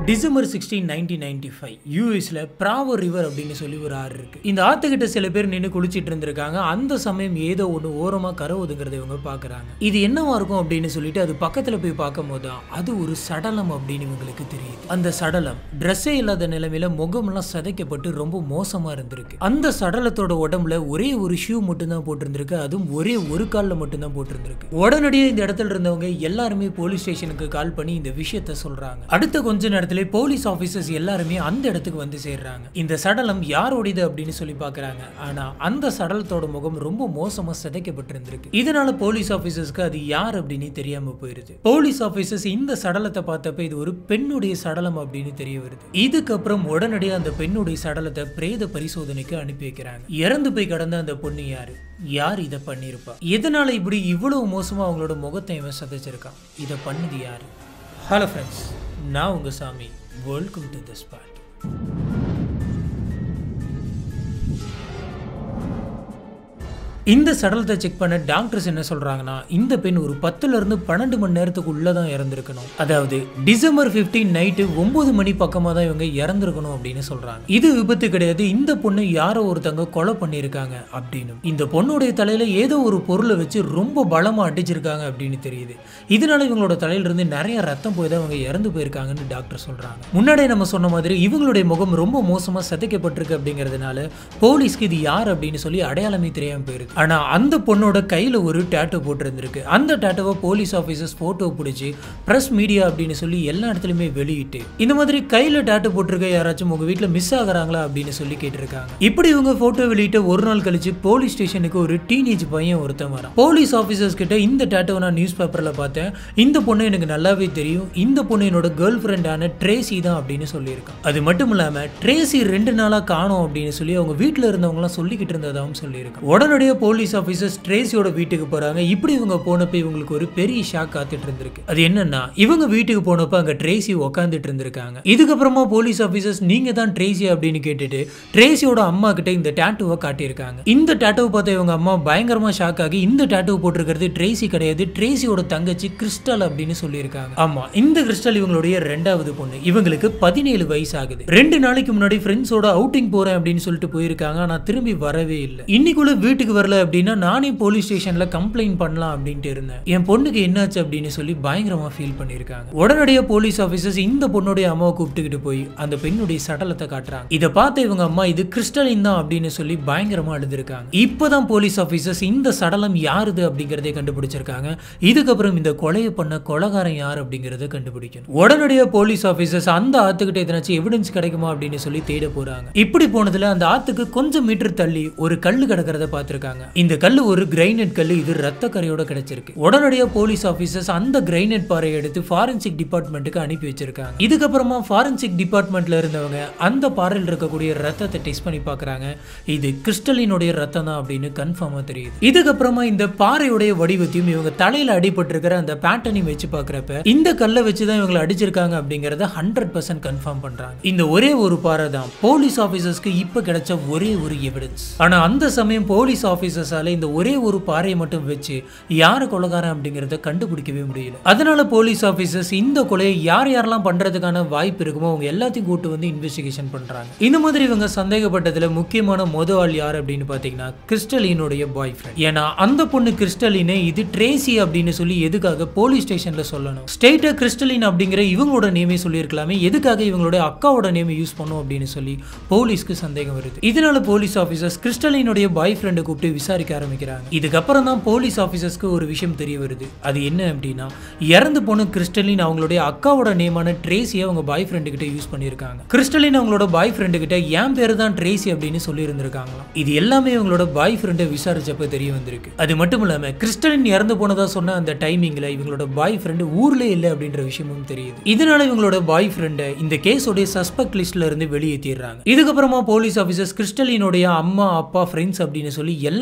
December sixteen nineteen ninety five யூஎஸ்ல Bravo River அப்படின்னு சொல்லி ஒரு ஆறு இருக்கு இந்த ஆத்துக்கிட்ட சில பேர் நின்று குளிச்சிட்டு இருந்திருக்காங்க அந்த சமயம் ஏதோ ஒன்று ஓரமா கரை ஒதுங்கிறத இவங்க பார்க்கறாங்க இது என்னவா இருக்கும் அப்படின்னு சொல்லிட்டு அது பக்கத்துல போய் பார்க்கும் போது அது ஒரு சடலம் அப்படின்னு இவங்களுக்கு தெரியுது அந்த சடலம் ட்ரெஸ்ஸே இல்லாத நிலைமையில முகமெல்லாம் சதைக்கப்பட்டு ரொம்ப மோசமா இருந்திருக்கு அந்த சடலத்தோட உடம்புல ஒரே ஒரு ஷூ மட்டும்தான் போட்டிருந்திருக்கு அதுவும் ஒரே ஒரு காலில் மட்டும்தான் போட்டிருந்திருக்கு உடனடியே இந்த இடத்துல இருந்தவங்க எல்லாருமே போலீஸ் ஸ்டேஷனுக்கு கால் பண்ணி இந்த விஷயத்த சொல்றாங்க அடுத்த கொஞ்ச நேரத்துல போலீஸ் ஆபீசர்ஸ் எல்லாருமே அந்த இடத்துக்கு வந்து சேர்றாங்க இந்த சடலம் யாரோடையது அப்படின்னு சொல்லி பார்க்கறாங்க ஆனா அந்த சடலத்தோட முகம் ரொம்ப மோசமா சிதைக்கப்பட்டிருந்திருக்கு இதனால போலீஸ் ஆபீசர்ஸ்க்கு அது யார் அப்படின்னு தெரியாம போயிருது போலீஸ் ஆபீசர்ஸ் இந்த சடலத்தை பார்த்தப்ப இது ஒரு பெண்ணுடைய சடலம் அப்படின்னு தெரிய வருது இதுக்கப்புறம் உடனடியாக அந்த பெண்ணுடைய சடலத்தை பிரேத பரிசோதனைக்கு அனுப்பி வைக்கிறாங்க இறந்து போய் கடந்த அந்த பொண்ணு யாரு யார் இதை பண்ணியிருப்பா எதனால இப்படி இவ்வளவு மோசமா அவங்களோட முகத்தை இவன் சதைச்சிருக்கான் இதை பண்ணது யாரு ஹலோ ஃப்ரெண்ட்ஸ் நான் உங்க சாமி வெல்கம் டு த ஸ்பாட் இந்த சடலத்தை செக் பண்ண டாக்டர்ஸ் என்ன சொல்றாங்கன்னா இந்த பெண் ஒரு பத்துல இருந்து பன்னெண்டு மணி நேரத்துக்குள்ள தான் இறந்திருக்கணும் அதாவது டிசம்பர் 15 நைட்டு ஒன்பது மணி பக்கமா தான் இவங்க இறந்திருக்கணும் அப்படின்னு சொல்றாங்க இது விபத்து கிடையாது இந்த பொண்ணு யாரோ ஒருத்தங்க கொலை பண்ணியிருக்காங்க அப்படின்னு இந்த பொண்ணுடைய தலையில ஏதோ ஒரு பொருளை வச்சு ரொம்ப பலமா அடிச்சிருக்காங்க அப்படின்னு தெரியுது இதனால இவங்களோட தலையில இருந்து நிறைய ரத்தம் போய் தான் இவங்க இறந்து போயிருக்காங்கன்னு டாக்டர் சொல்றாங்க முன்னாடியே நம்ம சொன்ன மாதிரி இவங்களுடைய முகம் ரொம்ப மோசமா சிதைக்கப்பட்டிருக்கு அப்படிங்கிறதுனால போலீஸ்க்கு இது யார் அப்படின்னு சொல்லி அடையாளமே தெரியாம போயிருக்கு ஆனா அந்த பொண்ணோட கையில ஒரு டேட்டோ போட்டிருந்திருக்கு அந்த டேட்டோவை போலீஸ் ஆஃபீஸர்ஸ் போட்டோ பிடிச்சி பிரஸ் மீடியா அப்படின்னு சொல்லி எல்லா இடத்துலயுமே வெளியிட்டு இந்த மாதிரி கையில டேட்டோ போட்டிருக்க யாராச்சும் உங்க வீட்டுல மிஸ் ஆகுறாங்களா அப்படின்னு சொல்லி கேட்டிருக்காங்க இப்படி இவங்க போட்டோ வெளியிட்டு ஒரு நாள் கழிச்சு போலீஸ் ஸ்டேஷனுக்கு ஒரு டீனேஜ் பையன் ஒருத்தன் வரான் போலீஸ் ஆஃபீஸர்ஸ் கிட்ட இந்த டேட்டோவை நான் நியூஸ் பேப்பர்ல பார்த்தேன் இந்த பொண்ணு எனக்கு நல்லாவே தெரியும் இந்த பொண்ணு என்னோட கேர்ள் ஃப்ரெண்டான ட்ரேசி தான் அப்படின்னு சொல்லியிருக்கான் அது மட்டும் இல்லாம ட்ரேசி ரெண்டு நாளா காணோம் அப்படின்னு சொல்லி அவங்க வீட்டுல இருந்தவங்கலாம் சொல்லிக்கிட்டு இருந்ததாகவும் சொல்லியிருக்கான் உடனடியாக போலீஸ் ஆஃபீஸர்ஸ் ட்ரேசியோட வீட்டுக்கு போறாங்க இப்படி இவங்க போனப்ப இவங்களுக்கு ஒரு பெரிய ஷாக் காத்துட்டு இருந்திருக்கு அது என்னன்னா இவங்க வீட்டுக்கு போனப்ப அங்க ட்ரேசி உக்காந்துட்டு இருந்திருக்காங்க இதுக்கப்புறமா போலீஸ் ஆஃபீஸர்ஸ் நீங்க தான் ட்ரேசி அப்படின்னு கேட்டுட்டு ட்ரேசியோட அம்மா கிட்ட இந்த டேட்டுவை காட்டியிருக்காங்க இந்த டேட்டுவை பார்த்த இவங்க அம்மா பயங்கரமா ஷாக் ஆகி இந்த டேட்டுவை போட்டிருக்கிறது ட்ரேசி கிடையாது ட்ரேசியோட தங்கச்சி கிறிஸ்டல் அப்படின்னு சொல்லியிருக்காங்க ஆமா இந்த கிறிஸ்டல் இவங்களுடைய ரெண்டாவது பொண்ணு இவங்களுக்கு பதினேழு வயசு ஆகுது ரெண்டு நாளைக்கு முன்னாடி ஃப்ரெண்ட்ஸோட அவுட்டிங் போறேன் அப்படின்னு சொல்லிட்டு போயிருக்காங்க ஆனா திரும்பி வரவே இல்லை இன்னைக்குள்ள வீட்டுக்கு வரல அப்படின்னா நானே போலீஸ் ஸ்டேஷன்ல கம்ப்ளைண்ட் பண்ணலாம் அப்படின்ட்டு இருந்தேன் என் பொண்ணுக்கு என்னாச்சு அப்படின்னு சொல்லி பயங்கரமா ஃபீல் பண்ணியிருக்காங்க உடனடியாக போலீஸ் ஆஃபீஸர்ஸ் இந்த பொண்ணுடைய அம்மாவை கூப்பிட்டுக்கிட்டு போய் அந்த பெண்ணுடைய சடலத்தை காட்டுறாங்க இதை பார்த்த இவங்க அம்மா இது கிறிஸ்டலின் தான் அப்படின்னு சொல்லி பயங்கரமா அழுதுருக்காங்க இப்போதான் போலீஸ் ஆஃபீஸர்ஸ் இந்த சடலம் யாருது அப்படிங்கறதே கண்டுபிடிச்சிருக்காங்க இதுக்கப்புறம் இந்த கொலையை பண்ண கொலகாரன் யார் அப்படிங்கறத கண்டுபிடிக்கணும் உடனடியாக போலீஸ் ஆஃபீஸர்ஸ் அந்த ஆத்துக்கிட்ட எதனாச்சும் எவிடன்ஸ் கிடைக்குமா அப்படின்னு சொல்லி தேட போறாங்க இப்படி போனதுல அந்த ஆத்துக்கு கொஞ்சம் மீட்டர் தள்ளி ஒரு கல்லு கிடக்கிறத பார்த்திருக்காங்க இந்த கல்லு ஒரு கிரைனட் கல்லு இது ரத்த கரையோட கிடைச்சிருக்கு உடனடியாக போலீஸ் ஆஃபீஸர்ஸ் அந்த கிரைனட் பாறையை எடுத்து ஃபாரன்சிக் டிபார்ட்மெண்ட்டுக்கு அனுப்பி வச்சிருக்காங்க இதுக்கப்புறமா ஃபாரன்சிக் டிபார்ட்மெண்ட்ல இருந்தவங்க அந்த பாறையில் இருக்கக்கூடிய ரத்தத்தை டெஸ்ட் பண்ணி பார்க்கறாங்க இது கிறிஸ்டலினுடைய ரத்தம் தான் அப்படின்னு கன்ஃபார்மா தெரியுது இதுக்கப்புறமா இந்த பாறையுடைய வடிவத்தையும் இவங்க தலையில அடிபட்டிருக்கிற அந்த பேட்டர்னையும் வச்சு பார்க்கறப்ப இந்த கல்லை வச்சு தான் இவங்களை அடிச்சிருக்காங்க அப்படிங்கறத ஹண்ட்ரட் பர்சன்ட் கன்ஃபார்ம் பண்றாங்க இந்த ஒரே ஒரு பாறை தான் போலீஸ் ஆஃபீஸர்ஸ்க்கு இப்ப கிடைச்ச ஒரே ஒரு எவிடன்ஸ் ஆனா அந்த சமயம் போலீஸ் ஆஃபீஸர்ஸால இந்த ஒரே ஒரு பாறையை மட்டும் வச்சு யார கொலைகாரன் அப்படிங்கறத கண்டுபிடிக்கவே முடியல அதனால போலீஸ் ஆஃபீஸர்ஸ் இந்த கொலையை யார் யாரெல்லாம் பண்றதுக்கான வாய்ப்பு இருக்குமோ அவங்க எல்லாத்தையும் கூட்டு வந்து இன்வெஸ்டிகேஷன் பண்றாங்க இந்த மாதிரி இவங்க சந்தேகப்பட்டதுல முக்கியமான மொத ஆள் யார் அப்படின்னு பாத்தீங்கன்னா கிறிஸ்டலினுடைய பாய் ஃப்ரெண்ட் ஏன்னா அந்த பொண்ணு கிறிஸ்டலினை இது ட்ரேசி அப்படின்னு சொல்லி எதுக்காக போலீஸ் ஸ்டேஷன்ல சொல்லணும் ஸ்டேட்டா கிறிஸ்டலின் அப்படிங்கிற இவங்களோட நேமே சொல்லியிருக்கலாமே எதுக்காக இவங்களோட அக்காவோட நேமை யூஸ் பண்ணும் அப்படின்னு சொல்லி போலீஸ்க்கு சந்தேகம் வருது இதனால போலீஸ் ஆஃபீஸர்ஸ் கிறிஸ்டலினுடைய பாய் ஃப்ரெண்டை கூப்பிட்டு விசாரிக்க ஆரம்பிக்கிறாங்க இதுக்கப்புறம் தான் போலீஸ் ஆஃபீஸர்ஸ்க்கு ஒரு விஷயம் தெரிய வருது அது என்ன அப்படின்னா இறந்து போன கிறிஸ்டலின் அவங்களுடைய அக்காவோட நேமான ட்ரேசியை அவங்க பாய் ஃப்ரெண்டு கிட்ட யூஸ் பண்ணியிருக்காங்க கிறிஸ்டலின் அவங்களோட பாய் ஃப்ரெண்டு கிட்ட என் பேர் தான் ட்ரேசி அப்படின்னு சொல்லி இருந்திருக்காங்களாம் இது எல்லாமே அவங்களோட பாய் ஃப்ரெண்டை விசாரிச்சப்ப தெரிய வந்திருக்கு அது மட்டும் இல்லாம கிறிஸ்டலின் இறந்து போனதா சொன்ன அந்த டைமிங்ல இவங்களோட பாய் ஃப்ரெண்டு ஊர்ல இல்லை அப்படின்ற விஷயமும் தெரியுது இதனால இவங்களோட பாய் ஃப்ரெண்டை இந்த கேஸோடைய சஸ்பெக்ட் லிஸ்ட்ல இருந்து வெளியேற்றிடுறாங்க இதுக்கப்புறமா போலீஸ் ஆஃபீஸர்ஸ் கிறிஸ்டலினுடைய அம்மா அப்பா ஃப்ரெண்ட்ஸ் அப்படின்னு சொல்லி எல்லா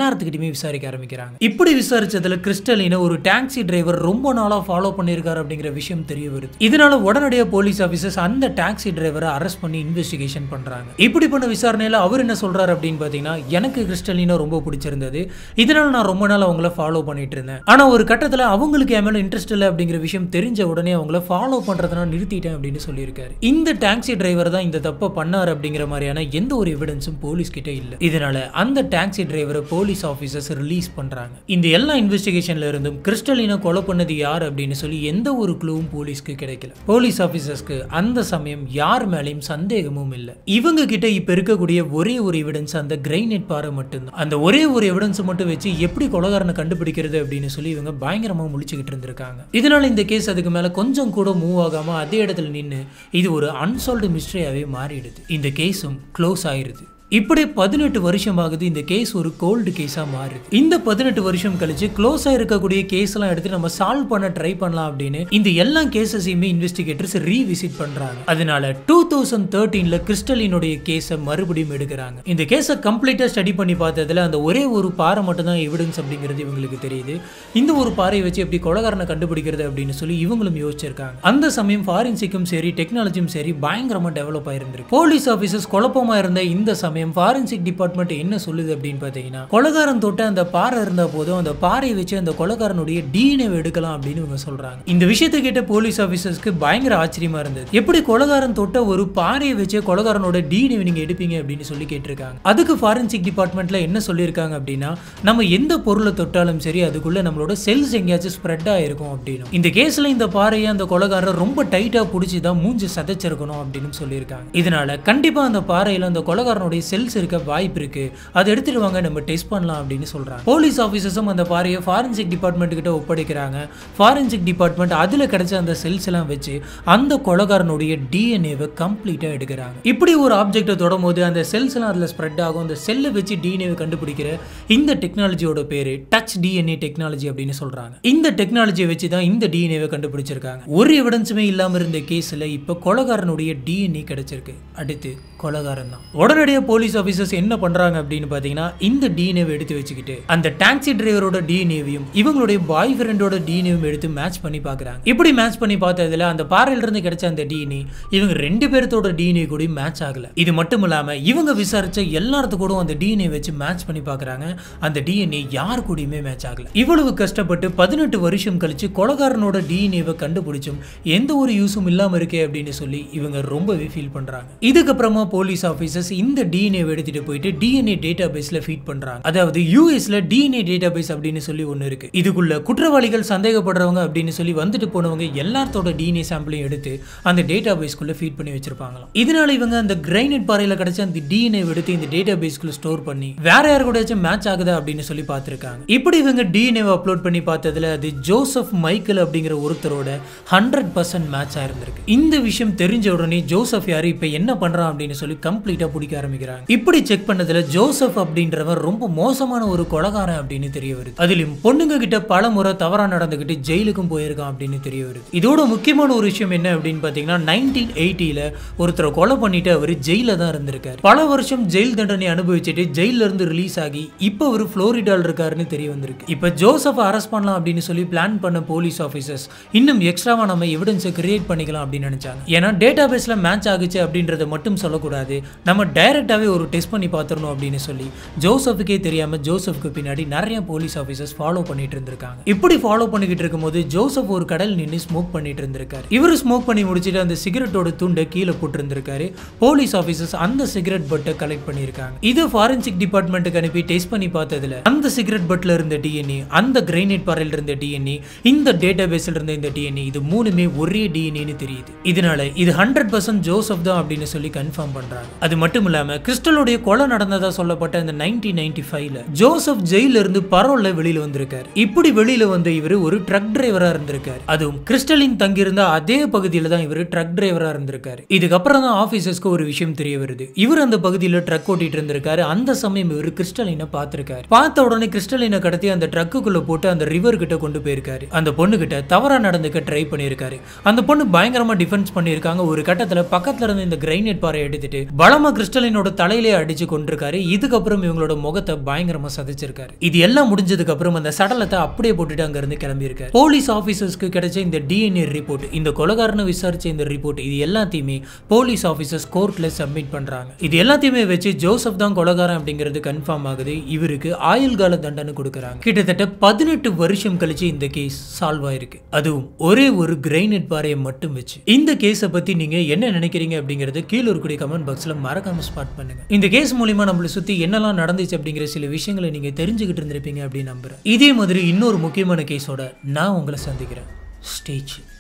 எல்லாத்துக்கிட்டையுமே விசாரிக்க ஆரம்பிக்கிறாங்க இப்படி விசாரிச்சதுல கிறிஸ்டலின ஒரு டாக்ஸி டிரைவர் ரொம்ப நாளா ஃபாலோ பண்ணியிருக்காரு அப்படிங்கிற விஷயம் தெரிய வருது இதனால உடனடியாக போலீஸ் ஆஃபீஸர்ஸ் அந்த டாக்ஸி டிரைவரை அரெஸ்ட் பண்ணி இன்வெஸ்டிகேஷன் பண்றாங்க இப்படி பண்ண விசாரணையில அவர் என்ன சொல்றாரு அப்படின்னு பாத்தீங்கன்னா எனக்கு கிறிஸ்டலினா ரொம்ப பிடிச்சிருந்தது இதனால நான் ரொம்ப நாள் அவங்கள ஃபாலோ பண்ணிட்டு இருந்தேன் ஆனா ஒரு கட்டத்துல அவங்களுக்கு என் மேல இன்ட்ரெஸ்ட் இல்லை அப்படிங்கிற விஷயம் தெரிஞ்ச உடனே அவங்கள ஃபாலோ பண்றதை நான் நிறுத்திட்டேன் அப்படின்னு சொல்லியிருக்காரு இந்த டாக்ஸி டிரைவர் தான் இந்த தப்பை பண்ணார் அப்படிங்கிற மாதிரியான எந்த ஒரு எவிடன்ஸும் போலீஸ் கிட்ட இல்ல இதனால அந்த டாக்ஸி டிரைவரை போலீஸ் ஆஃபீஸர்ஸ் ரிலீஸ் பண்றாங்க இந்த எல்லா இன்வெஸ்டிகேஷன்ல இருந்தும் கிறிஸ்டலினை கொலை பண்ணது யார் அப்படின்னு சொல்லி எந்த ஒரு க்ளூவும் போலீஸ்க்கு கிடைக்கல போலீஸ் ஆஃபீஸர்ஸ்க்கு அந்த சமயம் யார் மேலேயும் சந்தேகமும் இல்லை இவங்க கிட்ட இப்ப இருக்கக்கூடிய ஒரே ஒரு எவிடன்ஸ் அந்த கிரைனேட் பாறை மட்டும்தான் அந்த ஒரே ஒரு எவிடன்ஸ் மட்டும் வச்சு எப்படி கொலகாரனை கண்டுபிடிக்கிறது அப்படின்னு சொல்லி இவங்க பயங்கரமா முழிச்சுக்கிட்டு இருந்திருக்காங்க இதனால இந்த கேஸ் அதுக்கு மேல கொஞ்சம் கூட மூவ் ஆகாம அதே இடத்துல நின்று இது ஒரு அன்சால்வ்டு மிஸ்ட்ரியாவே மாறிடுது இந்த கேஸும் க்ளோஸ் ஆயிருது இப்படி பதினெட்டு வருஷம் ஆகுது இந்த கேஸ் ஒரு கோல்டு கேஸாக மாறுது இந்த பதினெட்டு வருஷம் கழிச்சு க்ளோஸாக இருக்கக்கூடிய கேஸ் எல்லாம் எடுத்து நம்ம சால்வ் பண்ண ட்ரை பண்ணலாம் அப்படின்னு இந்த எல்லா கேசஸையுமே இன்வெஸ்டிகேட்டர்ஸ் ரீவிசிட் பண்றாங்க அதனால டூ தௌசண்ட் தேர்ட்டீன்ல கிறிஸ்டலினுடைய கேஸை மறுபடியும் எடுக்கிறாங்க இந்த கேஸை கம்ப்ளீட்டாக ஸ்டடி பண்ணி பார்த்ததுல அந்த ஒரே ஒரு பாறை மட்டும் தான் எவிடன்ஸ் அப்படிங்கிறது இவங்களுக்கு தெரியுது இந்த ஒரு பாறையை வச்சு எப்படி கொலகாரனை கண்டுபிடிக்கிறது அப்படின்னு சொல்லி இவங்களும் யோசிச்சிருக்காங்க அந்த சமயம் ஃபாரன்சிக்கும் சரி டெக்னாலஜியும் சரி பயங்கரமா டெவலப் ஆயிருந்திருக்கு போலீஸ் ஆஃபீஸர்ஸ் குழப்பமா இருந்த இந்த சமயம் ஃபாரன்சிக் டிபார்ட்மெண்ட் என்ன சொல்லுது அப்படின்னு பார்த்தீங்கன்னா கொலகாரன் தொட்ட அந்த பாறை இருந்தா போதும் அந்த பாறையை வச்சு அந்த கொலகாரனுடைய டிஎன்ஏ எடுக்கலாம் அப்படின்னு இவங்க சொல்றாங்க இந்த விஷயத்தை கேட்ட போலீஸ் ஆஃபீஸர்ஸ்க்கு பயங்கர ஆச்சரியமா இருந்தது எப்படி கொலகாரன் தொட்ட ஒரு பாறையை வச்சு கொலகாரனோட டிஎன்ஏ நீங்க எடுப்பீங்க அப்படின்னு சொல்லி கேட்டிருக்காங்க அதுக்கு ஃபாரன்சிக் டிபார்ட்மெண்ட்ல என்ன சொல்லியிருக்காங்க அப்படின்னா நம்ம எந்த பொருளை தொட்டாலும் சரி அதுக்குள்ள நம்மளோட செல்ஸ் எங்கேயாச்சும் ஸ்ப்ரெட் ஆயிருக்கும் அப்படின்னு இந்த கேஸ்ல இந்த பாறையை அந்த கொலகாரர் ரொம்ப டைட்டா பிடிச்சி தான் மூஞ்சி சதைச்சிருக்கணும் அப்படின்னு சொல்லியிருக்காங்க இதனால கண்டிப்பா அந்த பாறையில அந்த கொலகாரனுடைய செல்ஸ் இருக்க வாய்ப்பு இருக்கு அதை எடுத்துட்டு வாங்க நம்ம டெஸ்ட் பண்ணலாம் அப்படின்னு சொல்றாங்க போலீஸ் ஆஃபீஸர்ஸும் அந்த பாறையை ஃபாரன்சிக் டிபார்ட்மெண்ட் கிட்ட ஒப்படைக்கிறாங்க ஃபாரன்சிக் டிபார்ட்மெண்ட் அதுல கிடைச்ச அந்த செல்ஸ் எல்லாம் வச்சு அந்த கொலகாரனுடைய டிஎன்ஏவை கம்ப்ளீட்டா எடுக்கிறாங்க இப்படி ஒரு ஆப்ஜெக்டை தொடும் போது அந்த செல்ஸ் எல்லாம் அதுல ஸ்ப்ரெட் ஆகும் அந்த செல்லை வச்சு டிஎன்ஏவை கண்டுபிடிக்கிற இந்த டெக்னாலஜியோட பேரு டச் டிஎன்ஏ டெக்னாலஜி அப்படின்னு சொல்றாங்க இந்த டெக்னாலஜியை வச்சு தான் இந்த டிஎன்ஏவை கண்டுபிடிச்சிருக்காங்க ஒரு எவிடன்ஸுமே இல்லாம இருந்த கேஸ்ல இப்ப கொலகாரனுடைய டிஎன்ஏ கிடைச்சிருக்கு அடுத்து கொலகாரன் தான் உடனடியாக போலீஸ் ஆஃபீஸர்ஸ் என்ன பண்றாங்க அப்படின்னு பார்த்தீங்கன்னா இந்த டிஎன்ஏவை எடுத்து வச்சுக்கிட்டு அந்த டாக்ஸி டிரைவரோட டிஎன்ஏவையும் இவங்களுடைய பாய் ஃப்ரெண்டோட டிஎன்ஏவும் எடுத்து மேட்ச் பண்ணி பார்க்குறாங்க இப்படி மேட்ச் பண்ணி பார்த்ததுல அந்த பாறையில இருந்து கிடைச்ச அந்த டிஎன்ஏ இவங்க ரெண்டு பேர்த்தோட டிஎன்ஏ கூட மேட்ச் ஆகல இது மட்டும் இல்லாம இவங்க விசாரிச்ச எல்லாத்து கூட அந்த டிஎன்ஏ வச்சு மேட்ச் பண்ணி பார்க்குறாங்க அந்த டிஎன்ஏ யார் கூடயுமே மேட்ச் ஆகல இவ்வளவு கஷ்டப்பட்டு பதினெட்டு வருஷம் கழிச்சு கொலகாரனோட டிஎன்ஏவை கண்டுபிடிச்சும் எந்த ஒரு யூஸும் இல்லாம இருக்கே அப்படின்னு சொல்லி இவங்க ரொம்பவே ஃபீல் பண்றாங்க இதுக்கப்புறமா போலீஸ் ஆஃபீஸர்ஸ் இந்த டிஎன்ஏ எடுத்துட்டு போயிட்டு டிஎன்ஏ டேட்டா பேஸ்ல ஃபீட் பண்றாங்க அதாவது யூஎஸ்ல டிஎன்ஏ டேட்டா பேஸ் அப்படின்னு சொல்லி ஒன்று இருக்கு இதுக்குள்ள குற்றவாளிகள் சந்தேகப்படுறவங்க அப்படின்னு சொல்லி வந்துட்டு போனவங்க எல்லாத்தோட டிஎன்ஏ சாம்பிளையும் எடுத்து அந்த டேட்டா பேஸ்க்குள்ள ஃபீட் பண்ணி வச்சிருப்பாங்களாம் இதனால இவங்க அந்த கிரைனட் பாறையில கிடைச்ச அந்த டிஎன்ஏ எடுத்து இந்த டேட்டா பேஸ்க்குள்ள ஸ்டோர் பண்ணி வேற யார் கூடயாச்சும் மேட்ச் ஆகுதா அப்படின்னு சொல்லி பார்த்திருக்காங்க இப்படி இவங்க டிஎன்ஏ அப்லோட் பண்ணி பார்த்ததுல அது ஜோசப் மைக்கேல் அப்படிங்கிற ஒருத்தரோட ஹண்ட்ரட் பர்சன்ட் மேட்ச் ஆயிருந்திருக்கு இந்த விஷயம் தெரிஞ்ச உடனே ஜோசப் யாரு இப்ப என்ன பண்றான் அப்படின்னு சொல்லி கம்ப்ளீட்டா பிடிக்க ஆரம்பிக்கிறாங்க இப்படி செக் பண்ணதுல ஜோசப் அப்படின்றவன் ரொம்ப மோசமான ஒரு கொலகாரன் அப்படின்னு தெரிய வருது அதிலும் பொண்ணுங்க கிட்ட பல முறை தவறா நடந்துகிட்டு ஜெயிலுக்கும் போயிருக்கான் அப்படின்னு தெரிய வருது இதோட முக்கியமான ஒரு விஷயம் என்ன அப்படின்னு பாத்தீங்கன்னா நைன்டீன் எயிட்டில ஒருத்தரை கொலை பண்ணிட்டு அவர் ஜெயில தான் இருந்திருக்காரு பல வருஷம் ஜெயில் தண்டனை அனுபவிச்சுட்டு ஜெயில இருந்து ரிலீஸ் ஆகி இப்போ அவர் புளோரிடால இருக்காருன்னு தெரிய வந்திருக்கு இப்போ ஜோசப் அரெஸ்ட் பண்ணலாம் அப்படின்னு சொல்லி பிளான் பண்ண போலீஸ் ஆஃபீஸர்ஸ் இன்னும் எக்ஸ்ட்ராவா நம்ம எவிடன்ஸை கிரியேட் பண்ணிக்கலாம் அப்படின்னு நினைச்சாங்க ஏன்னா டேட்டா பேஸ்ல மேட்ச் ஆகுச்சு அப்படின்றத மட்டும் சொல்லக்கூடாது நம்ம டைரக்டாவே ஒரு டெஸ்ட் பண்ணி பார்த்துடணும் அப்படின்னு சொல்லி ஜோசஃபுக்கே தெரியாம ஜோசப்க்கு பின்னாடி நிறைய போலீஸ் ஆஃபீஸர்ஸ் ஃபாலோ பண்ணிட்டு இருந்திருக்காங்க இப்படி ஃபாலோ பண்ணிக்கிட்டு இருக்கும்போது ஜோசப் ஒரு கடல் நின்று ஸ்மோக் பண்ணிட்டு இருந்திருக்காரு இவர் ஸ்மோக் பண்ணி முடிச்சுட்டு அந்த சிகரெட்டோட துண்டை கீழே போட்டு இருந்திருக்காரு போலீஸ் ஆஃபீஸர்ஸ் அந்த சிகரெட் பட்டை கலெக்ட் பண்ணியிருக்காங்க இதை ஃபாரன்சிக் டிபார்ட்மெண்ட்டுக்கு அனுப்பி டெஸ்ட் பண்ணி பார்த்ததுல அந்த சிகரெட் பட்ல இருந்த டிஎன்ஏ அந்த கிரைனேட் பாறையில் இருந்த டிஎன்ஏ இந்த டேட்டா பேஸ்ல இருந்த இந்த டிஎன்ஏ இது மூணுமே ஒரே டிஎன்ஏன்னு தெரியுது இதனால இது ஹண்ட்ரட் பர்சன்ட் ஜோசப் தான் அப்படின்னு சொல்லி கன்ஃபார்ம் பண்றாங்க அது மட்டும் இல்லாம கிறிஸ்டலுடைய கொலை நடந்ததா சொல்லப்பட்ட இந்த நைன்டீன் நைன்டி ஃபைவ்ல ஜோசப் ஜெயில இருந்து பரோல்ல வெளியில வந்திருக்காரு இப்படி வெளியில வந்த இவர் ஒரு ட்ரக் டிரைவரா இருந்திருக்காரு அதுவும் கிறிஸ்டலின் தங்கியிருந்த அதே பகுதியில தான் இவர் ட்ரக் டிரைவரா இருந்திருக்காரு இதுக்கப்புறம் தான் ஆபீசர்ஸ்க்கு ஒரு விஷயம் தெரிய வருது இவர் அந்த பகுதியில ட்ரக் ஓட்டிட்டு இருந்திருக்காரு அந்த சமயம் இவர் கிறிஸ்டலினை பார்த்திருக்காரு பார்த்த உடனே கிறிஸ்டலினை கடத்தி அந்த ட்ரக்குக்குள்ள போட்டு அந்த ரிவர் கிட்ட கொண்டு போயிருக்காரு அந்த பொண்ணு கிட்ட தவறா நடந்துக்க ட்ரை பண்ணியிருக்காரு அந்த பொண்ணு பயங்கரமா டிஃபென்ஸ் பண்ணியிருக்காங்க ஒரு கட்டத்துல பக்கத்துல இருந்த இந்த கிரைனேட் பாறை எடுத்துட்டு பலமா கிறிஸ்டலினோட தலையிலே அடிச்சு கொண்டிருக்காரு இதுக்கப்புறம் இவங்களோட முகத்தை பயங்கரமா சதைச்சிருக்காரு இது எல்லாம் முடிஞ்சதுக்கு அப்புறம் அந்த சடலத்தை அப்படியே போட்டுட்டு அங்க இருந்து கிளம்பி இருக்காரு போலீஸ் ஆபீசர்ஸ்க்கு கிடைச்ச இந்த டிஎன்ஏ ரிப்போர்ட் இந்த கொலகாரனை விசாரிச்ச இந்த ரிப்போர்ட் இது எல்லாத்தையுமே போலீஸ் ஆபீசர்ஸ் கோர்ட்ல சப்மிட் பண்றாங்க இது எல்லாத்தையுமே வச்சு ஜோசப் தான் கொலகாரன் அப்படிங்கிறது கன்ஃபார்ம் ஆகுது இவருக்கு ஆயுள் கால தண்டனை கொடுக்கறாங்க கிட்டத்தட்ட பதினெட்டு வருஷம் கழிச்சு இந்த கேஸ் சால்வ் ஆயிருக்கு அதுவும் ஒரே ஒரு கிரைனட் பாறையை மட்டும் வச்சு இந்த கேஸை பத்தி நீங்க என்ன நினைக்கிறீங்க அப்படிங்கறது கீழே இருக்கக்கூடிய கமெண்ட் பாக்ஸ்ல மறக்காம ஸ்பாட் பண்ணுங்க இந்த கேஸ் மூலியமா நம்மளை சுத்தி என்னெல்லாம் நடந்துச்சு அப்படிங்கிற சில விஷயங்களை நீங்க தெரிஞ்சுக்கிட்டு இருந்திருப்பீங்க அப்படின்னு நம்புறேன் இதே மாதிரி இன்னொரு முக்கியமான கேஸோட நான் உங்களை சந்திக்கிறேன் ஸ்டேஜ்